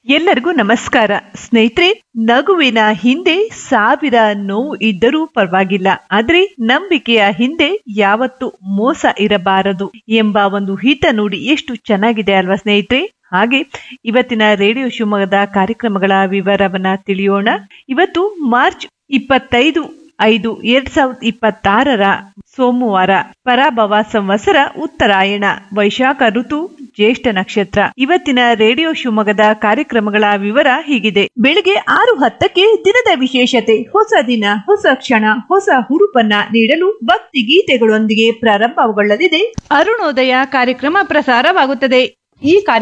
ಎಲ್ಲರಿಗೂ ನಮಸ್ಕಾರ ಸ್ನೇಹಿತರೆ ನಗುವಿನ ಹಿಂದೆ ಸಾವಿರ ನೋವು ಇದ್ದರೂ ಪರವಾಗಿಲ್ಲ ಆದ್ರೆ ನಂಬಿಕೆಯ ಹಿಂದೆ ಯಾವತ್ತು ಮೋಸ ಇರಬಾರದು ಎಂಬ ಒಂದು ಹಿತ ನುಡಿ ಎಷ್ಟು ಚೆನ್ನಾಗಿದೆ ಅಲ್ವಾ ಸ್ನೇಹಿತರೆ ಹಾಗೆ ಇವತ್ತಿನ ರೇಡಿಯೋ ಶಿವಮೊಗ್ಗದ ಕಾರ್ಯಕ್ರಮಗಳ ವಿವರವನ್ನ ತಿಳಿಯೋಣ ಇವತ್ತು ಮಾರ್ಚ್ ಇಪ್ಪತ್ತೈದು ಐದು ಎರಡ್ ಸಾವಿರದ ಇಪ್ಪತ್ತಾರರ ಸೋಮವಾರ ಪರಾಭವ ಸಂವತ್ಸರ ಉತ್ತರಾಯಣ ವೈಶಾಖ ಋತು ಜ್ಯೇಷ್ಠ ನಕ್ಷತ್ರ ಇವತ್ತಿನ ರೇಡಿಯೋ ಶಿವಮೊಗ್ಗದ ಕಾರ್ಯಕ್ರಮಗಳ ವಿವರ ಹೀಗಿದೆ ಬೆಳಿಗ್ಗೆ ಆರು ಹತ್ತಕ್ಕೆ ದಿನದ ವಿಶೇಷತೆ ಹೊಸ ದಿನ ಹೊಸ ಕ್ಷಣ ಹೊಸ ಹುರುಪನ್ನ ನೀಡಲು ಭಕ್ತಿ ಗೀತೆಗಳೊಂದಿಗೆ ಪ್ರಾರಂಭಗೊಳ್ಳಲಿದೆ ಅರುಣೋದಯ ಕಾರ್ಯಕ್ರಮ ಪ್ರಸಾರವಾಗುತ್ತದೆ ಈ ಕಾರ್ಯ